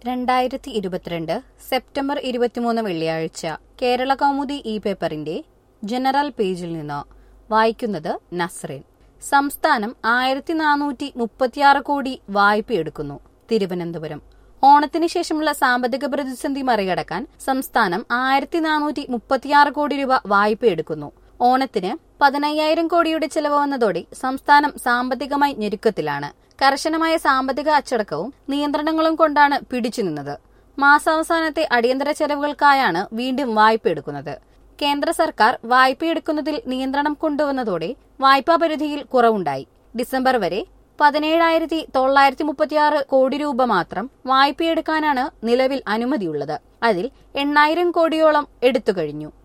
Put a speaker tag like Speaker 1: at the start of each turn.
Speaker 1: രണ്ടായിരത്തി ഇരുപത്തിരണ്ട് സെപ്റ്റംബർ ഇരുപത്തിമൂന്ന് വെള്ളിയാഴ്ച കേരള കൗമുദി ഇ പേപ്പറിന്റെ ജനറൽ പേജിൽ നിന്ന് വായിക്കുന്നത് നസ്റിൻ സംസ്ഥാനം ആയിരത്തി നാനൂറ്റി മുപ്പത്തിയാറ് കോടി വായ്പയെടുക്കുന്നു തിരുവനന്തപുരം ഓണത്തിന് ശേഷമുള്ള സാമ്പത്തിക പ്രതിസന്ധി മറികടക്കാൻ സംസ്ഥാനം ആയിരത്തി നാനൂറ്റി മുപ്പത്തിയാറ് കോടി രൂപ വായ്പയെടുക്കുന്നു ഓണത്തിന് പതിനയ്യായിരം കോടിയുടെ ചെലവ് വന്നതോടെ സംസ്ഥാനം സാമ്പത്തികമായി ഞെരുക്കത്തിലാണ് കർശനമായ സാമ്പത്തിക അച്ചടക്കവും നിയന്ത്രണങ്ങളും കൊണ്ടാണ് പിടിച്ചുനിന്നത് മാസാവസാനത്തെ അടിയന്തര ചെലവുകൾക്കായാണ് വീണ്ടും വായ്പയെടുക്കുന്നത് കേന്ദ്ര സർക്കാർ വായ്പയെടുക്കുന്നതിൽ നിയന്ത്രണം കൊണ്ടുവന്നതോടെ വായ്പാ പരിധിയിൽ കുറവുണ്ടായി ഡിസംബർ വരെ പതിനേഴായിരത്തി തൊള്ളായിരത്തി മുപ്പത്തിയാറ് കോടി രൂപ മാത്രം വായ്പയെടുക്കാനാണ് നിലവിൽ അനുമതിയുള്ളത് അതിൽ എണ്ണായിരം കോടിയോളം എടുത്തു കഴിഞ്ഞു